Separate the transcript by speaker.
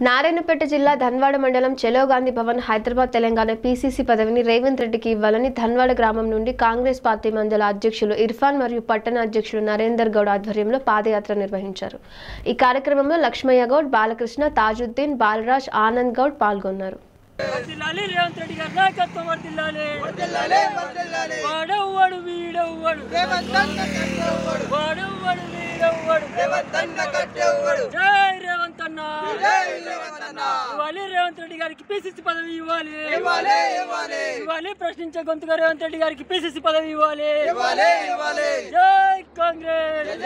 Speaker 1: నారాయణపేట జిల్లా ధన్వాడ మండలం చెలో గాంధీ భవన్ హైదరాబాద్ తెలంగాణ పీసీసీ పదవిని రేవంత్ రెడ్డికి ఇవ్వాలని ధన్వాడ గ్రామం నుండి కాంగ్రెస్ పార్టీ మండల అధ్యక్షులు ఇర్ఫాన్ మరియు పట్టణ అధ్యక్షులు నరేందర్ గౌడ్ ఆధ్వర్యంలో పాదయాత్ర నిర్వహించారు ఈ కార్యక్రమంలో లక్ష్మయ్య గౌడ్ బాలకృష్ణ తాజుద్దీన్ బాలరాజ్ ఆనంద్ గౌడ్ పాల్గొన్నారు
Speaker 2: వర్దిల్లాలి రేవంత్ రెడ్డి గారి నాయకత్వం వర్దిల్లాలి వాడవ్వడు వీడవ్వడు వాడవ్వడు వీడవ్వడు జై రేవంత్ అన్న ఇవ్వాలి రేవంత్ రెడ్డి గారికి పిసిసి పదవి ఇవ్వాలి ఇవ్వాలి ప్రశ్నించే గొంతుగా రేవంత్ రెడ్డి గారికి పిసిసి పదవి ఇవ్వాలి జై కాంగ్రెస్